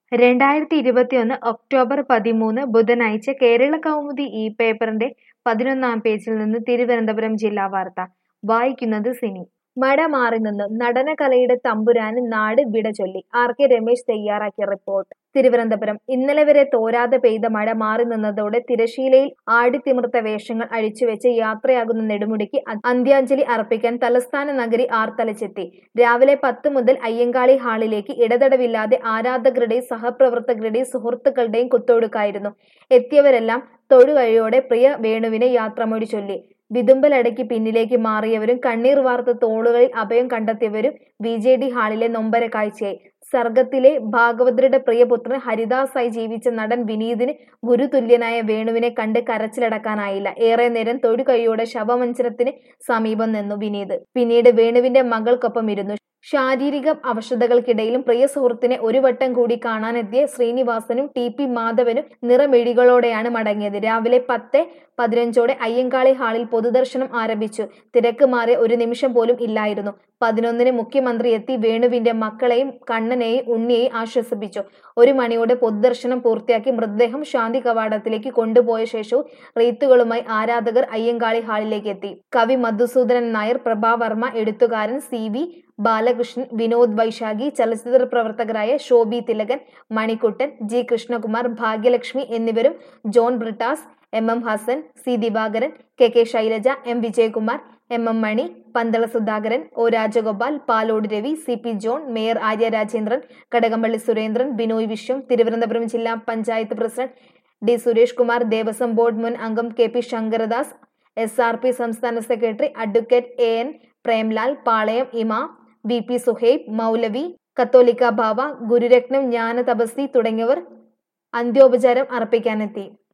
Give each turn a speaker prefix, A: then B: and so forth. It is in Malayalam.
A: രണ്ടായിരത്തി ഇരുപത്തിയൊന്ന് ഒക്ടോബർ പതിമൂന്ന് ബുധനാഴ്ച കേരള കൗമുദി ഈ പേപ്പറിന്റെ പതിനൊന്നാം പേജിൽ നിന്ന് തിരുവനന്തപുരം ജില്ലാ വാർത്ത വായിക്കുന്നത് സിനി മഴ മാറി നിന്നു നടനകലയുടെ തമ്പുരാന് നാട് വിട ചൊല്ലി ആർ കെ രമേശ് തയ്യാറാക്കിയ റിപ്പോർട്ട് തിരുവനന്തപുരം ഇന്നലെ വരെ തോരാതെ പെയ്ത മഴ മാറി നിന്നതോടെ തിരശീലയിൽ ആടിത്തിമിർത്ത വേഷങ്ങൾ അഴിച്ചുവെച്ച് യാത്രയാകുന്ന നെടുമുടിക്ക് അ- അന്ത്യാഞ്ജലി അർപ്പിക്കാൻ തലസ്ഥാന നഗരി ആർത്തലച്ചെത്തി രാവിലെ പത്ത് മുതൽ അയ്യങ്കാളി ഹാളിലേക്ക് ഇടതടവില്ലാതെ ആരാധകരുടെയും സഹപ്രവർത്തകരുടെയും സുഹൃത്തുക്കളുടെയും കുത്തൊഴുക്കായിരുന്നു എത്തിയവരെല്ലാം തൊഴുകഴിയോടെ പ്രിയ വേണുവിനെ യാത്രമൊഴി ചൊല്ലി വിതുമ്പലടക്കി പിന്നിലേക്ക് മാറിയവരും കണ്ണീർ വാർത്ത തോളുകളിൽ അഭയം കണ്ടെത്തിയവരും ബി ജെ ഡി ഹാളിലെ നൊമ്പര കാഴ്ചയായി സർഗത്തിലെ ഭാഗവതരുടെ പ്രിയപുത്രൻ ഹരിദാസായി ജീവിച്ച നടൻ വിനീതിന് ഗുരുതുല്യനായ വേണുവിനെ കണ്ട് കരച്ചിലടക്കാനായില്ല ഏറെ നേരം തൊഴുകൈയോടെ ശവമഞ്ചരത്തിന് സമീപം നിന്നു വിനീത് പിന്നീട് വേണുവിന്റെ മകൾക്കൊപ്പം ഇരുന്നു ശാരീരിക അവശതകൾക്കിടയിലും പ്രിയ സുഹൃത്തിനെ ഒരു വട്ടം കൂടി കാണാനെത്തിയ ശ്രീനിവാസനും ടി പി മാധവനും നിറമിഴികളോടെയാണ് മടങ്ങിയത് രാവിലെ പത്ത് പതിനഞ്ചോടെ അയ്യങ്കാളി ഹാളിൽ പൊതുദർശനം ആരംഭിച്ചു തിരക്ക് മാറിയ ഒരു നിമിഷം പോലും ഇല്ലായിരുന്നു പതിനൊന്നിന് മുഖ്യമന്ത്രി എത്തി വേണുവിന്റെ മക്കളെയും കണ്ണനെയും ഉണ്ണിയെയും ആശ്വസിപ്പിച്ചു ഒരു മണിയോടെ പൊതുദർശനം പൂർത്തിയാക്കി മൃതദേഹം ശാന്തി കവാടത്തിലേക്ക് കൊണ്ടുപോയ ശേഷവും റീത്തുകളുമായി ആരാധകർ അയ്യങ്കാളി ഹാളിലേക്ക് എത്തി കവി മധുസൂദനൻ നായർ പ്രഭാവർമ്മ എഴുത്തുകാരൻ സി വി ബാലകൃഷ്ണൻ വിനോദ് വൈശാഖി ചലച്ചിത്ര പ്രവർത്തകരായ ശോഭി തിലകൻ മണിക്കുട്ടൻ ജി കൃഷ്ണകുമാർ ഭാഗ്യലക്ഷ്മി എന്നിവരും John Brittas M M Hassan C Divakaran K K Shailaja M Vijayakumar M M Mani Pandalam Sudhakaran O Rajagopal Palode Ravi C P John mayor Arya Rajendran Kadakampally Surendran Binoy Viswam Thiruvananthapuram ജില്ലാ panchayat president D Suresh Kumar Devaswom board മുൻ അംഗം K P Sankaradas S R P സംസ്ഥാന secretary advocate A N Premlal Palayam ഇമാ വി പി സുഹൈബ് മൗലവി കത്തോലിക്ക ബാവ ഗുരുരത്നം ജ്ഞാന തപസ്വി തുടങ്ങിയവർ അന്ത്യോപചാരം അർപ്പിക്കാനെത്തി